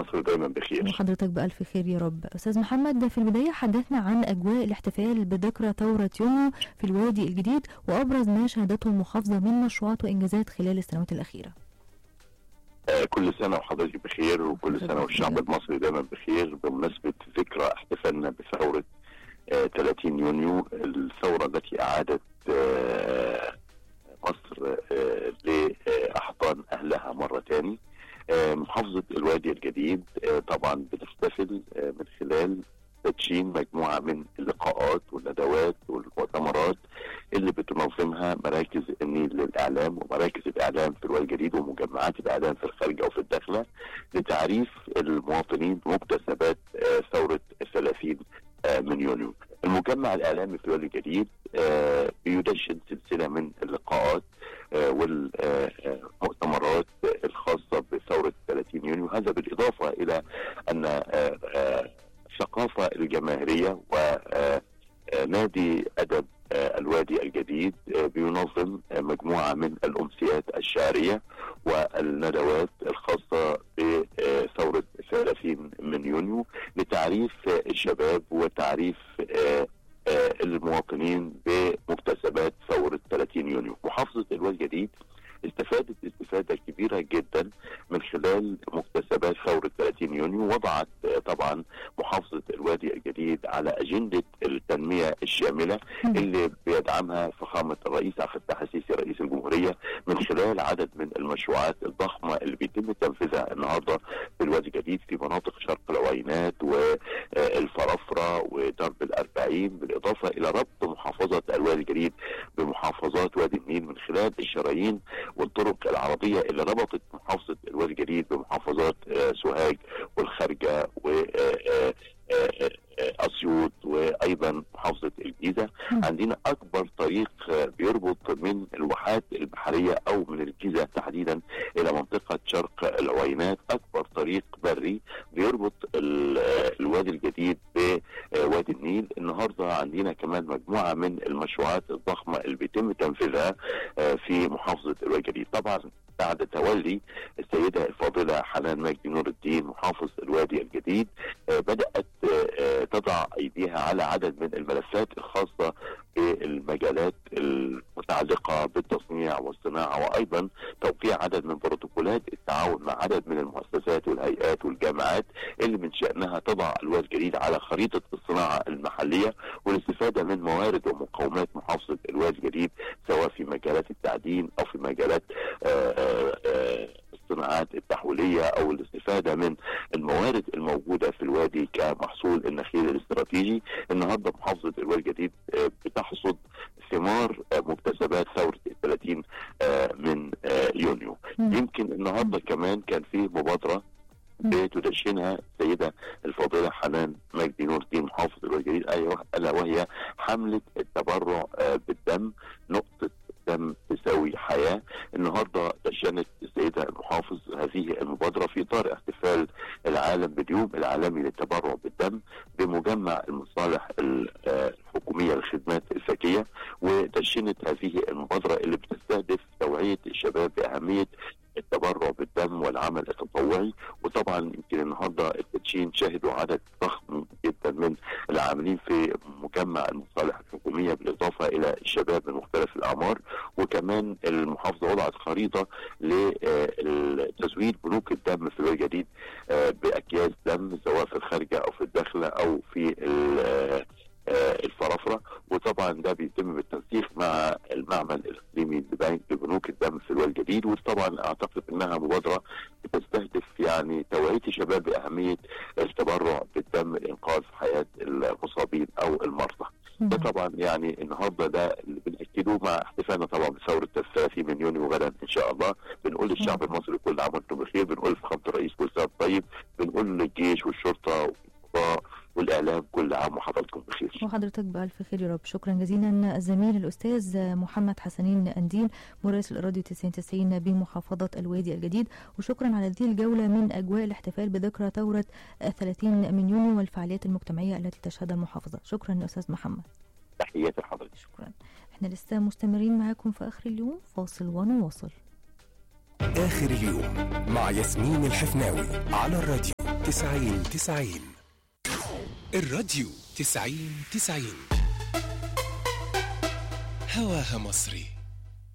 مصر دايما بخير وحضرتك بألف خير يا رب أستاذ محمد في البداية حدثنا عن أجواء الاحتفال بذكرى ثورة يونيو في الوادي الجديد وأبرز ما شهدته المحافظة من مشروعات وإنجازات خلال السنوات الأخيرة آه، كل سنة وحضرتك بخير وكل سنة والشعب المصري دايما بخير بمناسبة ذكرى احتفالنا بثورة آه، 30 يونيو الثورة التي أعادت آه، مصر آه، لأحضان أهلها مرة تاني آه، محافظة الوادي الجديد آه، طبعا بتحتفل آه، من خلال تدشين مجموعة من اللقاءات والندوات والمؤتمرات اللي بتنظمها مراكز النيل للإعلام ومراكز الإعلام في الوادي الجديد ومجمعات الإعلام في الخارج أو في الداخلة لتعريف المواطنين بمكتسبات آه، ثورة 30 آه، من يونيو المجمع الإعلامي في الوادي الجديد آه، بيدشن سلسلة من اللقاءات والمؤتمرات الخاصة بثورة 30 يونيو هذا بالإضافة إلى أن آه، آه، الثقافة الجماهيرية ونادي أدب آه، الوادي الجديد آه، بينظم آه، مجموعة من الأمسيات الشعرية والندوات الخاصة بثورة 30 من يونيو لتعريف آه، الشباب وتعريف آه، آه، المواطنين بمكتسبات ثورة 30 يونيو محافظة الوادي الجديد استفادت استفادة كبيرة جدا من خلال مكتسبات ثورة 30 يونيو وضعت آه، طبعا محافظة الوادي الجديد على أجندة التنمية الشاملة اللي بيدعمها فخامة الرئيس عبد الفتاح السيسي رئيس الجمهورية من خلال عدد من المشروعات الضخمة اللي بيتم تنفيذها النهاردة في الوادي الجديد في مناطق شرق العوينات والفرافرة ودرب الأربعين بالإضافة إلى ربط محافظة الوادي الجديد بمحافظات وادي النيل من خلال الشرايين والطرق العربية اللي ربطت محافظة الوادي الجديد بمحافظات آه، سوهاج والخارجة و آه، آه، آه، آه، اسيوط وايضا محافظه الجيزه مم. عندنا اكبر طريق آه، بيربط من الواحات البحريه او من الجيزه تحديدا الى منطقه شرق العوينات اكبر طريق بري بيربط ال- آه، الوادي الجديد بوادي النيل النهارده عندنا كمان مجموعه من المشروعات الضخمه اللي بيتم تنفيذها آه، في محافظه الوادي الجديد طبعا بعد تولي السيده الفاضله حنان مجدي نور الدين محافظ الوادي الجديد آه، بدات آه، آه، تضع ايديها على عدد من الملفات الخاصه بالمجالات المتعلقه بالتصنيع والصناعه وايضا توقيع عدد من بروتوكولات التعاون مع عدد من المؤسسات والهيئات والجامعات اللي من شانها تضع الوادي الجديد على خريطه الصناعه المحليه والاستفاده من موارد ومقومات محافظه الوادي الجديد سواء في مجالات التعدين او في مجالات آه، آه، آه، الصناعات التحويليه او الاستفاده من الموارد الموجوده في الوادي كمحصول النخيل الاستراتيجي النهارده محافظه الوادي الجديد آه، بتحصد ثمار آه، مكتسبات ثوره ال 30 آه، من آه، يونيو مم. يمكن النهارده كمان كان في مبادره مم. بتدشنها السيده الفاضله حنان مجدي نور الدين محافظ الوادي الجديد أيوة، الا وهي حمله التبرع آه، بالدم نقطه دم تساوي حياه النهارده دشنت السيده المحافظ هذه المبادره في اطار احتفال العالم باليوم العالمي للتبرع بالدم بمجمع المصالح ال- آه، الحكوميه للخدمات الذكيه ودشنت هذه المبادره اللي بتستهدف توعيه الشباب باهميه التبرع بالدم والعمل التطوعي وطبعا يمكن النهارده التدشين شهدوا عدد ضخم جدا من العاملين في مجمع المصالح الحكوميه بالاضافه الى الشباب من مختلف الاعمار وكمان المحافظه وضعت خريطه لتزويد بنوك الدم في الوادي الجديد آه، باكياس دم سواء في الخارجه او في الداخله او في ال- آه، آه، الفرافره وطبعا ده بيتم بالتنسيق مع المعمل الاقليمي لبنك لبنوك الدم في الوادي الجديد وطبعا اعتقد انها مبادره بتستهدف يعني توعيه الشباب باهميه التبرع بالدم لانقاذ حياه المصابين او المرضى. ده طبعا يعني النهارده ده اللي بناكده مع احتفالنا طبعا بثوره 30 من يونيو غدا ان شاء الله بنقول للشعب المصري كل عام وانتم بخير بنقول لفخامه الرئيس كل سنه وأنتم طيب بنقول للجيش والشرطه والقضاء والاعلام كل عام وحضراتكم بخير وحضرتك بألف خير يا رب شكرا جزيلا الزميل الأستاذ محمد حسنين أنديل مراسل الراديو 99 بمحافظة الوادي الجديد وشكرا على هذه الجولة من أجواء الاحتفال بذكرى ثورة 30 من يونيو والفعاليات المجتمعية التي تشهدها المحافظة شكرا يا أستاذ محمد تحياتي لحضرتك شكرا احنا لسه مستمرين معاكم في آخر اليوم فاصل ونواصل آخر اليوم مع ياسمين الحفناوي على الراديو تسعين تسعين الراديو تسعين تسعين هواها مصري